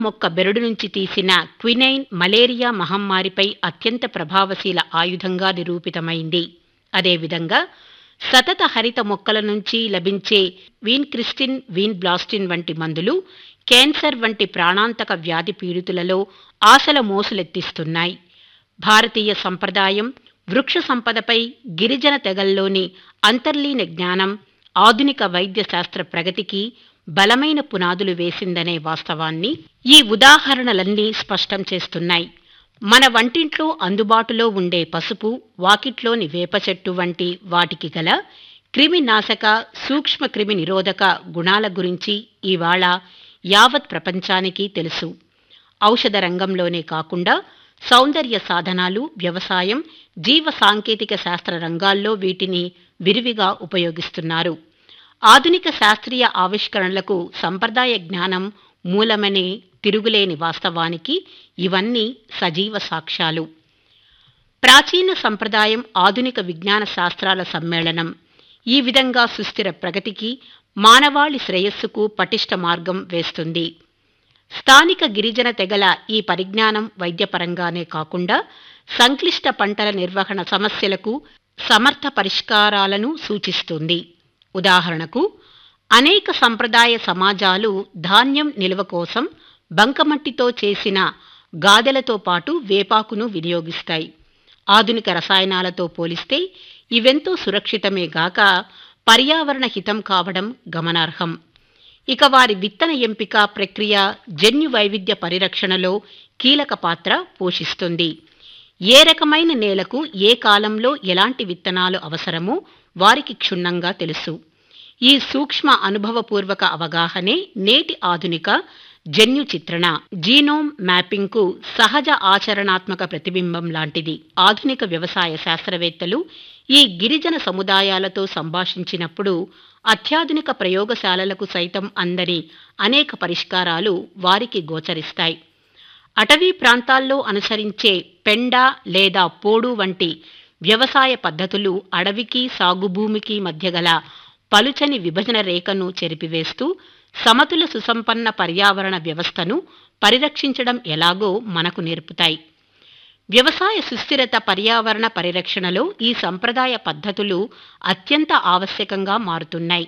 మొక్క బెరడు నుంచి తీసిన క్వినైన్ మలేరియా మహమ్మారిపై అత్యంత ప్రభావశీల ఆయుధంగా నిరూపితమైంది అదేవిధంగా సతత హరిత మొక్కల నుంచి లభించే వీన్ క్రిస్టిన్ వీన్ బ్లాస్టిన్ వంటి మందులు క్యాన్సర్ వంటి ప్రాణాంతక వ్యాధి పీడితులలో ఆశల మోసులెత్తిస్తున్నాయి భారతీయ సంప్రదాయం వృక్ష సంపదపై గిరిజన తెగల్లోని అంతర్లీన జ్ఞానం ఆధునిక వైద్య శాస్త్ర ప్రగతికి బలమైన పునాదులు వేసిందనే వాస్తవాన్ని ఈ ఉదాహరణలన్నీ స్పష్టం చేస్తున్నాయి మన వంటింట్లో అందుబాటులో ఉండే పసుపు వాకిట్లోని వేప చెట్టు వంటి వాటికి గల క్రిమి నాశక సూక్ష్మ క్రిమి నిరోధక గుణాల గురించి ఇవాళ యావత్ ప్రపంచానికి తెలుసు ఔషధ రంగంలోనే కాకుండా సౌందర్య సాధనాలు వ్యవసాయం జీవ సాంకేతిక శాస్త్ర రంగాల్లో వీటిని విరివిగా ఉపయోగిస్తున్నారు ఆధునిక శాస్త్రీయ ఆవిష్కరణలకు సంప్రదాయ జ్ఞానం మూలమనే తిరుగులేని వాస్తవానికి ఇవన్నీ సజీవ సాక్ష్యాలు ప్రాచీన సంప్రదాయం ఆధునిక విజ్ఞాన శాస్త్రాల సమ్మేళనం ఈ విధంగా సుస్థిర ప్రగతికి మానవాళి శ్రేయస్సుకు పటిష్ట మార్గం వేస్తుంది స్థానిక గిరిజన తెగల ఈ పరిజ్ఞానం వైద్యపరంగానే కాకుండా సంక్లిష్ట పంటల నిర్వహణ సమస్యలకు సమర్థ పరిష్కారాలను సూచిస్తుంది ఉదాహరణకు అనేక సంప్రదాయ సమాజాలు ధాన్యం నిల్వ కోసం బంకమట్టితో చేసిన గాదెలతో పాటు వేపాకును వినియోగిస్తాయి ఆధునిక రసాయనాలతో పోలిస్తే ఇవెంతో సురక్షితమే గాక పర్యావరణ హితం కావడం గమనార్హం ఇక వారి విత్తన ఎంపిక ప్రక్రియ జన్యు వైవిధ్య పరిరక్షణలో కీలక పాత్ర పోషిస్తుంది ఏ రకమైన నేలకు ఏ కాలంలో ఎలాంటి విత్తనాలు అవసరమో వారికి క్షుణ్ణంగా తెలుసు ఈ సూక్ష్మ అనుభవపూర్వక అవగాహనే నేటి ఆధునిక జన్యు చిత్రణ జీనోమ్ మ్యాపింగ్కు సహజ ఆచరణాత్మక ప్రతిబింబం లాంటిది ఆధునిక వ్యవసాయ శాస్త్రవేత్తలు ఈ గిరిజన సముదాయాలతో సంభాషించినప్పుడు అత్యాధునిక ప్రయోగశాలలకు సైతం అందని అనేక పరిష్కారాలు వారికి గోచరిస్తాయి అటవీ ప్రాంతాల్లో అనుసరించే పెండ లేదా పోడు వంటి వ్యవసాయ పద్ధతులు అడవికి సాగుభూమికి మధ్య గల పలుచని విభజన రేఖను చెరిపివేస్తూ సమతుల సుసంపన్న పర్యావరణ వ్యవస్థను పరిరక్షించడం ఎలాగో మనకు నేర్పుతాయి వ్యవసాయ సుస్థిరత పర్యావరణ పరిరక్షణలో ఈ సంప్రదాయ పద్ధతులు అత్యంత ఆవశ్యకంగా మారుతున్నాయి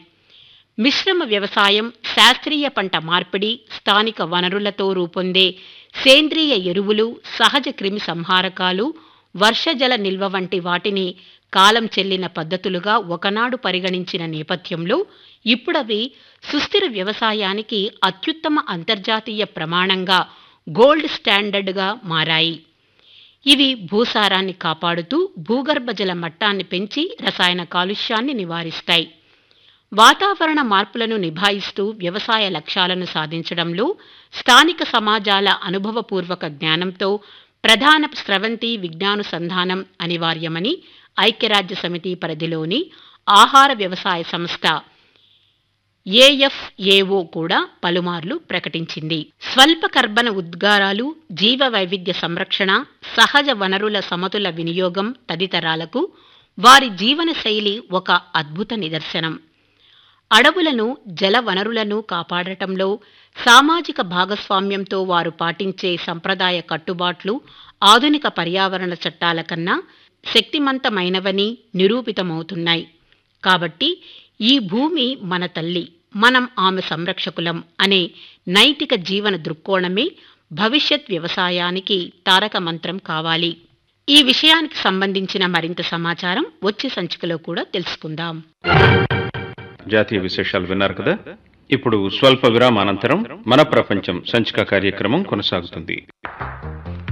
మిశ్రమ వ్యవసాయం శాస్త్రీయ పంట మార్పిడి స్థానిక వనరులతో రూపొందే సేంద్రియ ఎరువులు సహజ క్రిమి సంహారకాలు వర్షజల నిల్వ వంటి వాటిని కాలం చెల్లిన పద్ధతులుగా ఒకనాడు పరిగణించిన నేపథ్యంలో ఇప్పుడవి సుస్థిర వ్యవసాయానికి అత్యుత్తమ అంతర్జాతీయ ప్రమాణంగా గోల్డ్ స్టాండర్డ్గా మారాయి ఇవి భూసారాన్ని కాపాడుతూ భూగర్భ జల మట్టాన్ని పెంచి రసాయన కాలుష్యాన్ని నివారిస్తాయి వాతావరణ మార్పులను నిభాయిస్తూ వ్యవసాయ లక్ష్యాలను సాధించడంలో స్థానిక సమాజాల అనుభవపూర్వక జ్ఞానంతో ప్రధాన స్రవంతి విజ్ఞానుసంధానం అనివార్యమని ఐక్యరాజ్య సమితి పరిధిలోని ఆహార వ్యవసాయ సంస్థ ఏఎఫ్ఏఓ కూడా పలుమార్లు ప్రకటించింది స్వల్ప కర్బన ఉద్గారాలు జీవ వైవిధ్య సంరక్షణ సహజ వనరుల సమతుల వినియోగం తదితరాలకు వారి జీవన శైలి ఒక అద్భుత నిదర్శనం అడవులను జల వనరులను కాపాడటంలో సామాజిక భాగస్వామ్యంతో వారు పాటించే సంప్రదాయ కట్టుబాట్లు ఆధునిక పర్యావరణ చట్టాల కన్నా శక్తిమంతమైనవని నిరూపితమవుతున్నాయి కాబట్టి ఈ భూమి మన తల్లి మనం ఆమె సంరక్షకులం అనే నైతిక జీవన దృక్కోణమే భవిష్యత్ వ్యవసాయానికి తారక మంత్రం కావాలి ఈ విషయానికి సంబంధించిన మరింత సమాచారం వచ్చే సంచికలో కూడా తెలుసుకుందాం జాతీయ విశేషాలు విన్నారు కదా ఇప్పుడు స్వల్ప విరామానంతరం మన ప్రపంచం సంచిక కార్యక్రమం కొనసాగుతుంది